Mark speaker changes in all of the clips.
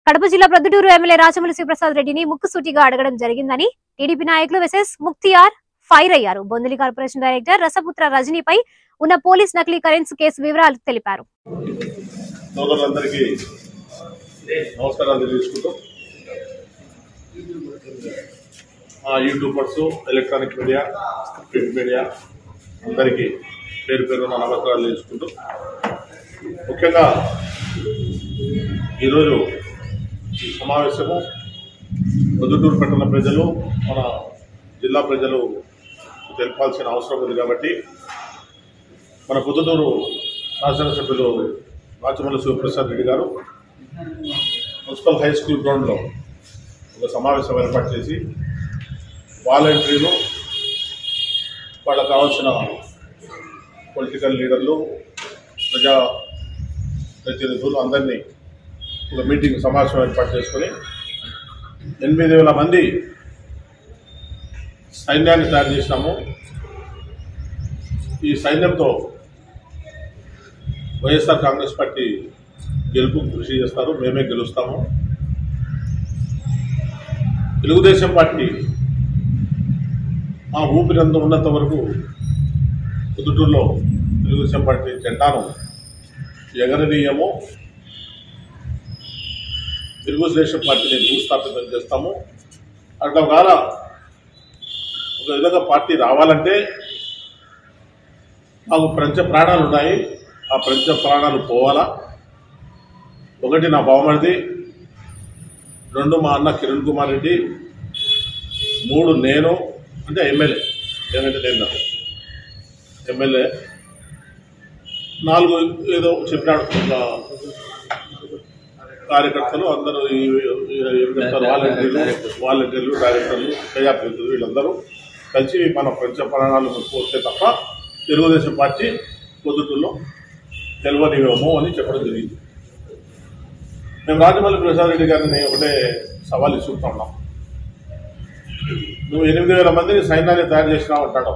Speaker 1: కడప జిల్లా ప్రొద్దుటూరు ఎమ్మెల్యే రాచమల్లి శివప్రసాద్ రెడ్డిని ముక్కుసూటిగా అడగడం జరిగిందని టీడీపీ నాయకులు వెసెస్ ముక్తియార్ ఫైర్ అయ్యారు బొందిలి కార్పొరేషన్ డైరెక్టర్ రసపుత్ర రజనీపై ఉన్న పోలీస్ నకిలీ కరెన్సీ కేసు వివరాలు తెలిపారు
Speaker 2: సోదరులందరికీ నమస్కారాలు తెలియజేసుకుంటూ ఆ YouTubers electronic media print media అందరికీ పేరు పేరు నా నమస్కారాలు తెలుసుకుంటూ ముఖ్యంగా ఈరోజు ఈ సమావేశము పొద్దుటూరు పట్టణ ప్రజలు మన జిల్లా ప్రజలు తెలపాల్సిన అవసరం ఉంది కాబట్టి మన పొద్దుటూరు శాసనసభ్యులు రాచమల్లి శివప్రసాద్ రెడ్డి గారు మున్సిపల్ హై స్కూల్ గ్రౌండ్లో ఒక సమావేశం ఏర్పాటు చేసి వాలంటీర్లు వాళ్ళకు కావాల్సిన పొలిటికల్ లీడర్లు ప్రజా ప్రతినిధులు అందరినీ ఒక మీటింగ్ సమావేశం ఏర్పాటు చేసుకొని ఎనిమిది వేల మంది సైన్యాన్ని తయారు చేసినాము ఈ సైన్యంతో వైఎస్ఆర్ కాంగ్రెస్ పార్టీ గెలుపు కృషి చేస్తారు మేమే గెలుస్తాము తెలుగుదేశం పార్టీ ఆ ఊపిరంత ఉన్నంత వరకు పొద్దుటూరులో తెలుగుదేశం పార్టీ జెండాను ఎగరనీయము తెలుగుదేశం పార్టీని భూస్థాపితం చేస్తాము అట్లా కాల ఒక విధంగా పార్టీ రావాలంటే మాకు పంచ ప్రాణాలు ఉన్నాయి ఆ పంచ ప్రాణాలు పోవాలా ఒకటి నా బావమరిది రెండు మా అన్న కిరణ్ కుమార్ రెడ్డి మూడు నేను అంటే ఎమ్మెల్యే ఏమంటే నేను కాదు. ఎమ్మెల్యే నాలుగు ఏదో చెప్పినాడు ఒక కార్యకర్తలు అందరూ ఈ ఈ- ఏం చెప్తారు వాలంటీర్లు వాలంటీర్లు డైరెక్టర్లు ప్రజాప్రతినిధులు వీళ్ళందరూ కలిసి మన పంచ ప్రాణాలు పోతే తప్ప తెలుగుదేశం పార్టీ పొద్దుటూరులో తెలియనివేమో అని చెప్పడం జరిగింది మేము రాజమల్లి ప్రసాద్ రెడ్డి గారిని ఒకటే సవాల్ ఇస్తుంటా ఉన్నాం నువ్వు ఎనిమిది వేల మందిని సైన్యాన్ని తయారు చేసినావు అంటాడు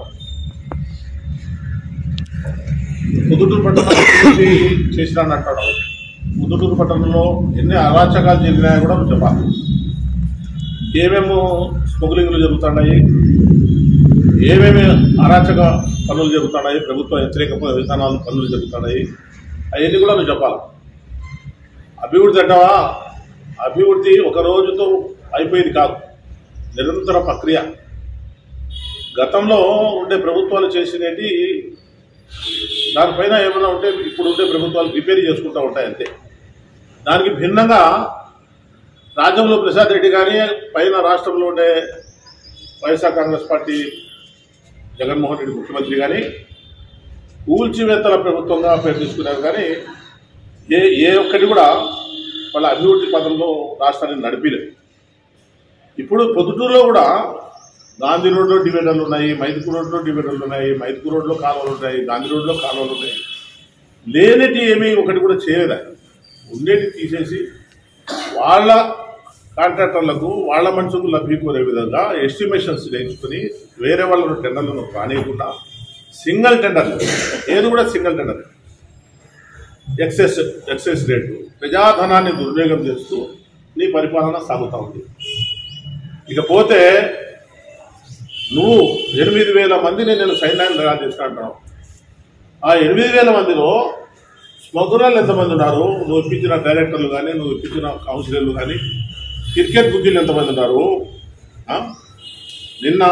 Speaker 2: ముదుటూరు పట్టణం గురించి చేసినాను అంటాడు ముదుటూరు పట్టణంలో ఎన్ని అరాచకాలు జరిగినాయో కూడా నువ్వు చెప్పాలి ఏమేమో స్మగ్లింగ్లు జరుగుతున్నాయి ఏమేమి అరాచక పనులు జరుగుతున్నాయి ప్రభుత్వ వ్యతిరేక విధానాలు పనులు జరుగుతున్నాయి అవన్నీ కూడా నువ్వు చెప్పాలి అభివృద్ధి అంటావా అభివృద్ధి ఒక రోజుతో అయిపోయేది కాదు నిరంతర ప్రక్రియ గతంలో ఉండే ప్రభుత్వాలు చేసినవి దానిపైన ఏమైనా ఉంటే ఇప్పుడు ఉండే ప్రభుత్వాలు రిపేర్ చేసుకుంటూ ఉంటాయి అంతే దానికి భిన్నంగా రాజ్యంలో ప్రసాద్ రెడ్డి కానీ పైన రాష్ట్రంలో ఉండే వైఎస్ఆర్ కాంగ్రెస్ పార్టీ జగన్మోహన్ రెడ్డి ముఖ్యమంత్రి కానీ కూల్చివేత్తల ప్రభుత్వంగా పేరు తీసుకున్నారు కానీ ఏ ఏ ఒక్కటి కూడా వాళ్ళ అభివృద్ధి పదంలో రాష్ట్రాన్ని నడిపిలేదు ఇప్పుడు పొద్దుటూరులో కూడా గాంధీ రోడ్లో డివైడర్లు ఉన్నాయి మైదుకూరు రోడ్లో డివైడర్లు ఉన్నాయి మైదుకూరు రోడ్లో కాలువలు ఉన్నాయి గాంధీ రోడ్లో కాలువలు ఉన్నాయి లేనిటి ఏమీ ఒకటి కూడా చేయలేదు ఆయన. ఉండేటి తీసేసి వాళ్ళ కాంట్రాక్టర్లకు వాళ్ళ మనుషులకు లబ్ధి కోరే విధంగా ఎస్టిమేషన్స్ నేర్చుకుని వేరే వాళ్ళ టెండర్లను రానియకుండా సింగిల్ టెండర్ ఏది కూడా single tender excess excess rate ప్రజాధనాన్ని దుర్వినియోగం చేస్తూ నీ పరిపాలన సాగుతూ ఉంది ఇకపోతే నువ్వు ఎనిమిది వేల మందిని నేను సైన్యాన్ని తయారు చేసిన అంటున్నావు ఆ ఎనిమిది వేల మందిలో స్మగ్లర్లు ఎంతమంది ఉన్నారు నువ్వు ఇప్పించిన డైరెక్టర్లు కానీ నువ్వు ఇప్పించిన కౌన్సిలర్లు కానీ క్రికెట్ బుద్ధీలు ఎంతమంది ఉన్నారు ఆ? నిన్న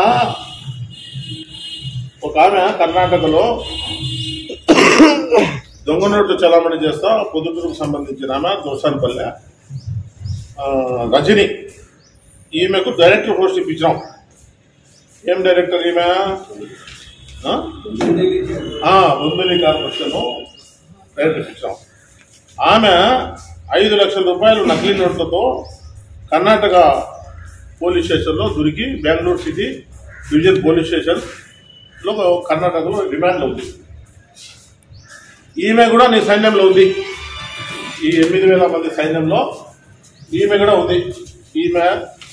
Speaker 2: ఒక ఆమె కర్ణాటకలో దొంగ నోట్లు చలామణి చేస్తా పొద్దుటూరుకు సంబంధించిన ఆమె దోసానిపల్లె ఆ, రజని ఈమెకు డైరెక్టర్ పోస్ట్ ఇప్పించినాం ఏం డైరెక్టర్ ఈమె ఆ? ఆ, బొంబిలి కార్పొరేషన్ డైరెక్టర్ ఇప్పించాం ఆమె ఐదు లక్షల రూపాయలు నకిలీ నోట్లతో కర్ణాటక పోలీస్ స్టేషన్లో దొరికి బెంగళూరు సిటీ డివిజన్ పోలీస్ స్టేషన్లో కర్ణాటకలో రిమాండ్లో ఉంది ఈమె కూడా నీ సైన్యంలో ఉంది ఈ ఎనిమిది వేల మంది సైన్యంలో ఈమె కూడా ఉంది ఈమె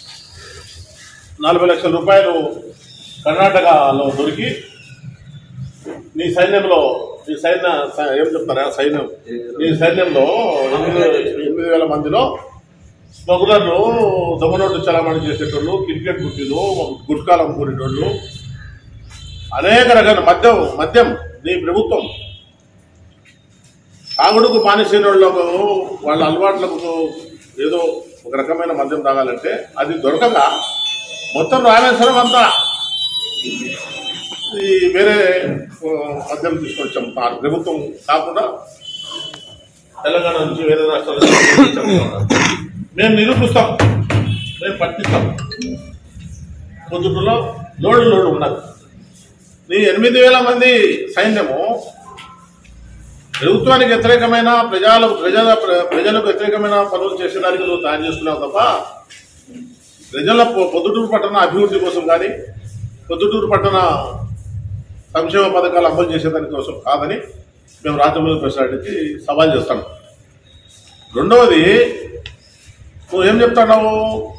Speaker 2: నలభై లక్షల రూపాయలు కర్ణాటకలో దొరికి నీ సైన్యంలో నీ సైన్య సై- ఏం చెప్తారా సైన్యం నీ సైన్యంలో ఎనిమిది ఎనిమిది వేల మందిలో స్మగ్లర్లు దొంగనోటు చలామణి చేసేటోళ్ళు క్రికెట్ గుట్టిలు గుట్కాలు అమ్ముకునేటోళ్ళు అనేక రకాల మద్యం మద్యం నీ ప్రభుత్వం తాగుడుకు బానిసైన వాళ్ళకు వాళ్ళ అలవాట్లకు ఏదో ఒక రకమైన మద్యం తాగాలంటే అది దొరకక మొత్తం రామేశ్వరం అంతా ఈ వేరే ఆ, మద్యం తీసుకొచ్చాం ఆ ప్రభుత్వం కాకుండా తెలంగాణ నుంచి వేరే రాష్ట్రాల నుంచి తీసుకొచ్చాం. మేము నిరూపిస్తాం మేము పట్టిస్తాం పొద్దుటలో లోడు లోడు ఉన్నది నీ ఎనిమిది వేల మంది సైన్యము ప్రభుత్వానికి వ్యతిరేకమైన ప్రజలకు ప్రజల ప్రజలకు వ్యతిరేకమైన పనులు చేసేదానికి నువ్వు తయారు చేసుకున్నావు తప్ప ప్రజల పొ- పొద్దుటూరు పట్టణ అభివృద్ధి కోసం కానీ పొద్దుటూరు పట్టణ సంక్షేమ పథకాలు అమలు చేసేదాని కోసం కాదని మేము రాజ్యసభ ప్రెసిడెంట్కి సవాల్ చేస్తాం రెండవది నువ్వు ఏం చెప్తున్నావు